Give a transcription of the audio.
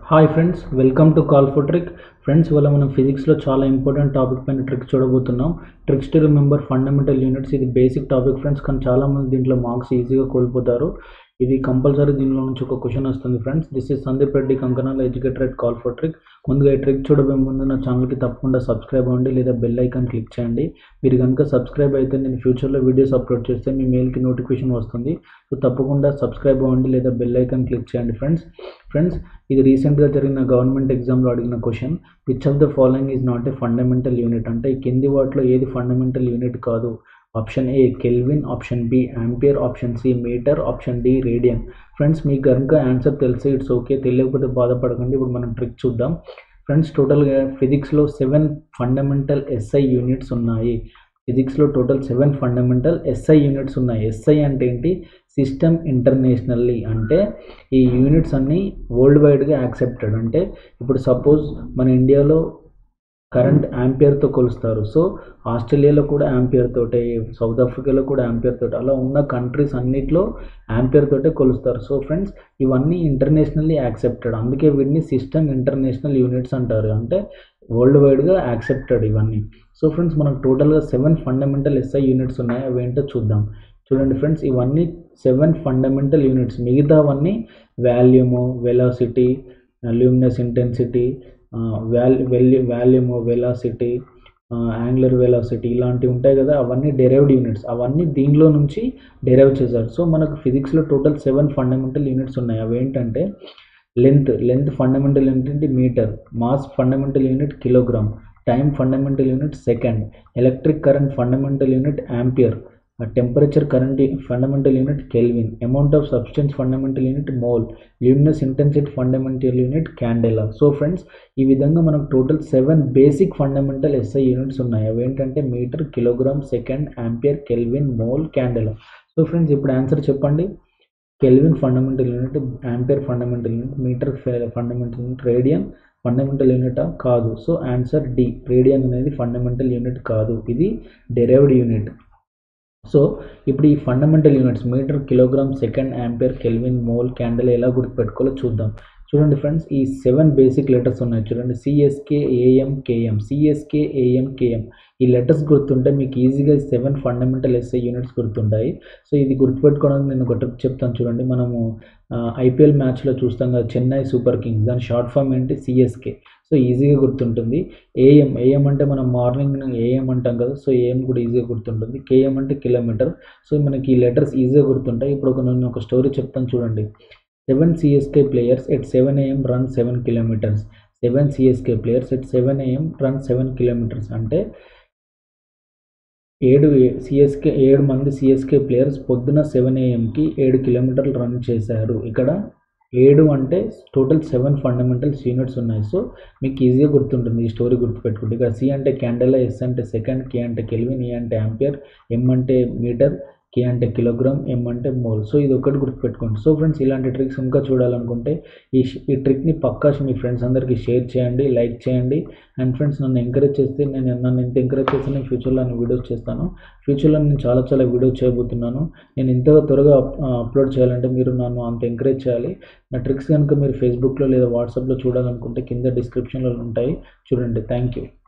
hi friends welcome to Call for Trick friends ఇవాళ మనం ఫిజిక్స్లో చాలా ఇంపార్టెంట్ టాపిక్ పైన ట్రిక్ చూడబోతున్నాం tricks to remember fundamental units ఇది బేసిక్ టాపిక్ ఫ్రెండ్స్ కానీ చాలామంది దీంట్లో మార్క్స్ ఈజీగా కోల్పోతారు ఇది కంపల్సరీ దీనిలో నుంచి ఒక క్వశ్చన్ వస్తుంది friends this is Sandeep Reddy Kankanal educator at Call for Trick ముందుగా ఈ ట్రిక్ చూడబోయే ముందు నా ఛానల్కి తప్పకుండా సబ్స్క్రైబ్ అవ్వండి లేదా బెల్ ఐకాన్ క్లిక్ చేయండి మీరు కనుక సబ్స్క్రైబ్ అయితే నేను ఫ్యూచర్లో వీడియోస్ అప్లోడ్ చేస్తే మీ మెయిల్కి నోటిఫికేషన్ వస్తుంది సో తప్పకుండా సబ్స్క్రైబ్ అవ్వండి లేదా బెల్ ఐకాన్ క్లిక్ చేయండి ఫ్రెండ్స్ ఫ్రెండ్స్ ఇది రీసెంట్గా జరిగిన గవర్నమెంట్ ఎగ్జామ్లో అడిగిన question which of the following is not a fundamental unit అంటే ఈ కింది వాటిలో ఏది ఫండమెంటల్ యూనిట్ కాదు option A kelvin option B ampere option C metre option D radian friends మీకు కనుక ఆన్సర్ తెలిసి ఇట్స్ ఓకే తెలియకపోతే బాధపడకండి ఇప్పుడు మనం ట్రిక్ చూద్దాం ఫ్రెండ్స్ టోటల్గా ఫిజిక్స్లో సెవెన్ ఫండమెంటల్ ఎస్ఐ యూనిట్స్ ఉన్నాయి ఫిజిక్స్లో total seven fundamental SI units ఉన్నాయి ఎస్ఐ అంటే ఏంటి సిస్టమ్ ఇంటర్నేషనల్లీ అంటే ఈ యూనిట్స్ అన్నీ వరల్డ్ వైడ్గా యాక్సెప్టెడ్ అంటే ఇప్పుడు సపోజ్ మన ఇండియాలో కరెంట్ యాంపియర్తో కొలుస్తారు సో ఆస్ట్రేలియాలో కూడా యాంపియర్ తోటే సౌత్ ఆఫ్రికాలో కూడా యాంపియర్ తోటి అలా ఉన్న కంట్రీస్ అన్నిట్లో యాంపియర్ తోటే కొలుస్తారు సో ఫ్రెండ్స్ ఇవన్నీ ఇంటర్నేషనల్లీ యాక్సెప్టెడ్ అందుకే వీటిని సిస్టమ్ ఇంటర్నేషనల్ యూనిట్స్ అంటారు అంటే వరల్డ్ వైడ్గా యాక్సెప్టెడ్ ఇవన్నీ సో ఫ్రెండ్స్ మనకు టోటల్గా సెవెన్ ఫండమెంటల్ ఎస్ఐ యూనిట్స్ ఉన్నాయి అవి ఏంటో చూద్దాం చూడండి ఫ్రెండ్స్ ఇవన్నీ సెవెన్ ఫండమెంటల్ యూనిట్స్ మిగతావన్నీ volume velocity luminous intensity vol value volume velocity angular velocity ఇలాంటివి ఉంటాయి కదా అవన్నీ డెరైవ్డ్ యూనిట్స్ అవన్నీ దీనిలో నుంచి డెరైవ్ చేశారు సో మనకు ఫిజిక్స్లో టోటల్ సెవెన్ ఫండమెంటల్ యూనిట్స్ ఉన్నాయి అవి ఏంటంటే లెంత్ లెంత్ ఫండమెంటల్ యూనిట్ ఏంటి metre mass fundamental unit kilogram time fundamental unit second electric current fundamental unit ampere temperature current fundamental unit kelvin amount of substance fundamental unit mole luminous intensity fundamental unit candela so friends ఈ విధంగా మనకు total seven basic fundamental SI units ఉన్నాయి అవి ఏంటంటే metre kilogram second ampere kelvin mole candela so friends ఇప్పుడు answer చెప్పండి kelvin fundamental unit ampere fundamental unit metre fundamental unit radian fundamental unit కాదు so answer D radian అనేది fundamental unit కాదు ఇది derived unit so ఇప్పుడు ఈ fundamental units metre kilogram second ampere kelvin mole candle ఎలా గుర్తుపెట్టుకోవాలో చూద్దాం చూడండి ఫ్రెండ్స్ ఈ సెవెన్ బేసిక్ లెటర్స్ ఉన్నాయి చూడండి CSK AM KM CSK AM KM ఈ లెటర్స్ గుర్తుంటే మీకు ఈజీగా సెవెన్ ఫండమెంటల్ ఎస్ఐ యూనిట్స్ గుర్తుంటాయి సో ఇది గుర్తుపెట్టుకోవడానికి నేను ఒక ట్రిక్ చెప్తాను చూడండి మనము ఐపీఎల్ మ్యాచ్లో చూస్తాం కదా చెన్నై సూపర్ కింగ్స్ దాని షార్ట్ ఫామ్ ఏంటి సిఎస్కే సో ఈజీగా గుర్తుంటుంది ఏఎం ఏఎం అంటే మనం మార్నింగ్ ఏఎం అంటాం కదా సో ఏఎం కూడా ఈజీగా గుర్తుంటుంది కేఎం అంటే కిలోమీటర్ సో మనకి ఈ లెటర్స్ ఈజీగా గుర్తుంటాయి ఇప్పుడు ఒక నేను ఒక స్టోరీ చెప్తాను చూడండి seven CSK players at seven AM run seven kilometres seven CSK players at seven AM run seven kilometres అంటే ఏడు సిఎస్కే ఏడు మంది సిఎస్కే ప్లేయర్స్ పొద్దున సెవెన్ ఏఎంకి ఏడు కిలోమీటర్లు రన్ చేశారు ఇక్కడ ఏడు అంటే టోటల్ సెవెన్ ఫండమెంటల్స్ యూనిట్స్ ఉన్నాయి సో మీకు ఈజీగా గుర్తుంటుంది ఈ స్టోరీ గుర్తుపెట్టుకుంటే ఇక్కడ సి అంటే క్యాండెలా ఎస్ అంటే సెకండ్ కే అంటే కెల్విన్ ఏ అంటే యాంపియర్ ఎం అంటే మీటర్ కే అంటే కిలోగ్రామ్ ఎం అంటే మోల్ సో ఇది ఒకటి గుర్తుపెట్టుకోండి సో ఫ్రెండ్స్ ఇలాంటి ట్రిక్స్ ఇంకా చూడాలనుకుంటే ఈ ఈ ట్రిక్ని పక్కా మీ ఫ్రెండ్స్ అందరికీ షేర్ చేయండి లైక్ చేయండి అండ్ ఫ్రెండ్స్ నన్ను ఎంకరేజ్ చేస్తే నేను నన్ను ఎంత ఎంకరేజ్ చేస్తే నేను ఫ్యూచర్లో నేను వీడియోస్ చేస్తాను ఫ్యూచర్లో నేను చాలా చాలా వీడియోస్ చేయబోతున్నాను నేను ఇంత త్వరగా అప్లోడ్ చేయాలంటే మీరు నన్ను అంత ఎంకరేజ్ చేయాలి నా ట్రిక్స్ కనుక మీరు ఫేస్బుక్లో లేదా వాట్సాప్లో చూడాలనుకుంటే కింద డిస్క్రిప్షన్లో ఉంటాయి చూడండి థ్యాంక్ యూ